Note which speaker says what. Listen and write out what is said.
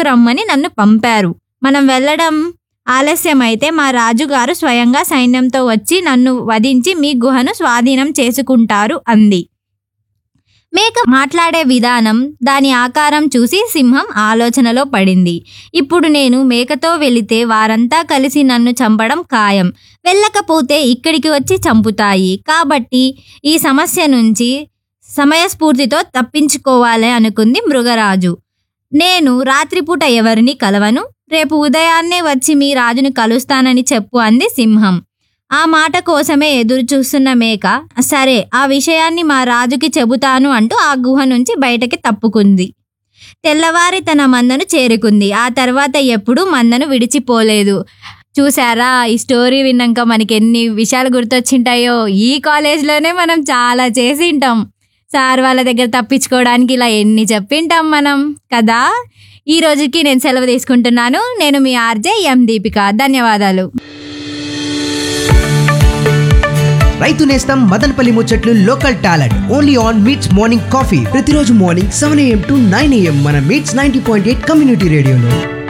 Speaker 1: తీసుకురమ్మని నన్ను పంపారు మనం వెళ్ళడం ఆలస్యమైతే మా రాజుగారు స్వయంగా సైన్యంతో వచ్చి నన్ను వధించి మీ గుహను స్వాధీనం చేసుకుంటారు అంది మేక మాట్లాడే విధానం దాని ఆకారం చూసి సింహం ఆలోచనలో పడింది ఇప్పుడు నేను మేకతో వెళితే వారంతా కలిసి నన్ను చంపడం ఖాయం వెళ్ళకపోతే ఇక్కడికి వచ్చి చంపుతాయి కాబట్టి ఈ సమస్య నుంచి సమయస్ఫూర్తితో తప్పించుకోవాలి అనుకుంది మృగరాజు నేను రాత్రిపూట ఎవరిని కలవను రేపు ఉదయాన్నే వచ్చి మీ రాజును కలుస్తానని చెప్పు అంది సింహం ఆ మాట కోసమే ఎదురు చూస్తున్న మేక సరే ఆ విషయాన్ని మా రాజుకి చెబుతాను అంటూ ఆ గుహ నుంచి బయటకి తప్పుకుంది తెల్లవారి తన మందను చేరుకుంది ఆ తర్వాత ఎప్పుడూ మందను విడిచిపోలేదు చూసారా ఈ స్టోరీ విన్నాక మనకి ఎన్ని విషయాలు గుర్తొచ్చింటాయో ఈ కాలేజ్లోనే మనం చాలా చేసింటాం సార్ వాళ్ళ దగ్గర తప్పించుకోవడానికి ఇలా ఎన్ని చెప్పింటాం మనం కదా ఈ రోజుకి నేను సెలవు తీసుకుంటున్నాను నేను మీ ఆర్జే ఎం దీపిక ధన్యవాదాలు
Speaker 2: రైతు నేస్తం మదనపల్లి ముచ్చట్లు local talent only on meets morning coffee ప్రతిరోజు morning seven AM to nine AM మన meets ninety point eight community రేడియోలో